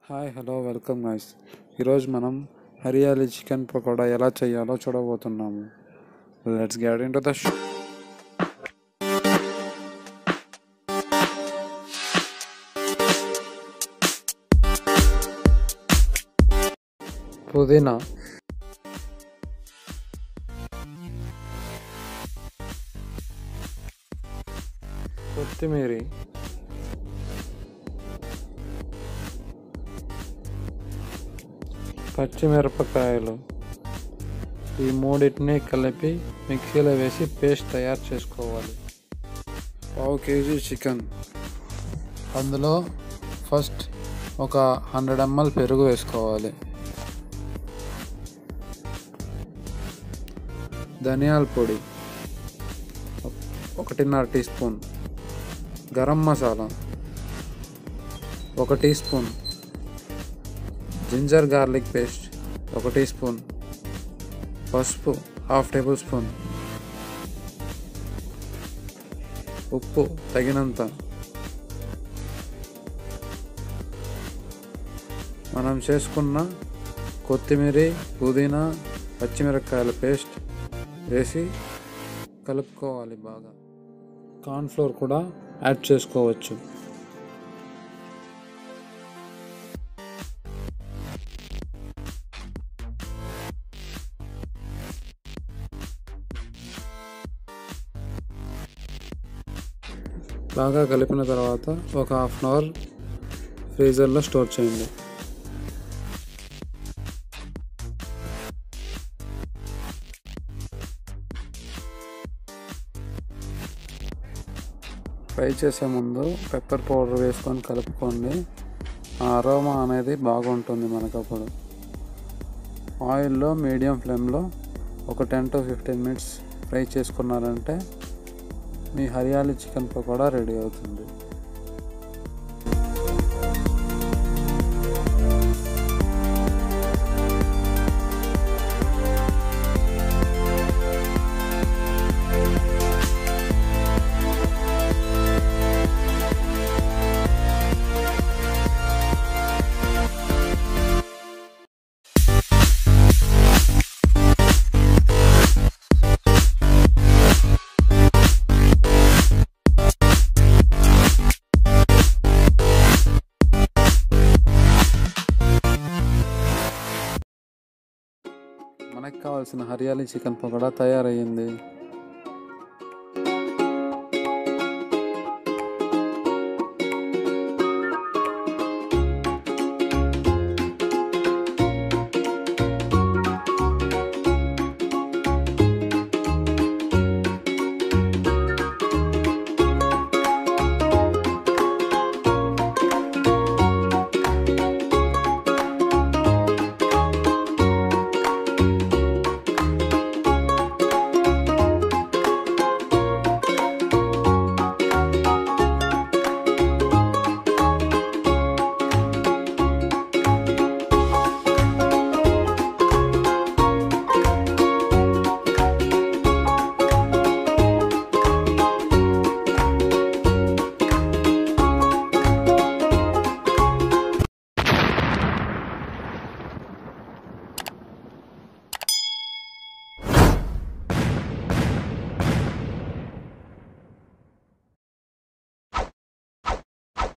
hi hello welcome guys ఈరోజు మనం Hariyali chicken pakoda ఎలా చేయాలో చూడబోతున్నాము let's get into the show పుదీనా కొత్తిమీర పచ్చిమిరపకాయలు ఈ మూడింటిని కలిపి మిక్సీలో వేసి పేస్ట్ తయారు చేసుకోవాలి పావు కేజీ చికెన్ అందులో ఫస్ట్ ఒక హండ్రెడ్ ఎంఎల్ పెరుగు వేసుకోవాలి ధనియాల పొడి ఒకటిన్నర టీ స్పూన్ గరం మసాలా ఒక teaspoon ginger garlic paste ఒక టీ స్పూన్ పసుపు హాఫ్ టేబుల్ స్పూన్ ఉప్పు తగినంత మనం చేసుకున్న కొత్తిమీర పుదీనా పచ్చిమిరపకాయల పేస్ట్ వేసి కలుపుకోవాలి బాగా కార్న్ఫ్లోర్ కూడా యాడ్ చేసుకోవచ్చు బాగా కలిపిన తర్వాత ఒక హాఫ్ అన్ అవర్ ఫ్రీజర్లో స్టోర్ చేయండి ఫ్రై చేసే ముందు పెప్పర్ పౌడర్ వేసుకొని కలుపుకోండి ఆ అరోమా అనేది బాగుంటుంది మనకు అప్పుడు ఆయిల్లో మీడియం ఫ్లేమ్లో ఒక ten to fifteen minutes fry చేసుకున్నారంటే మీ హరియాలి చికెన్ పకోడా రెడీ అవుతుంది మనకు కావాల్సిన హరియాలి చికెన్ పకోడా తయారయ్యింది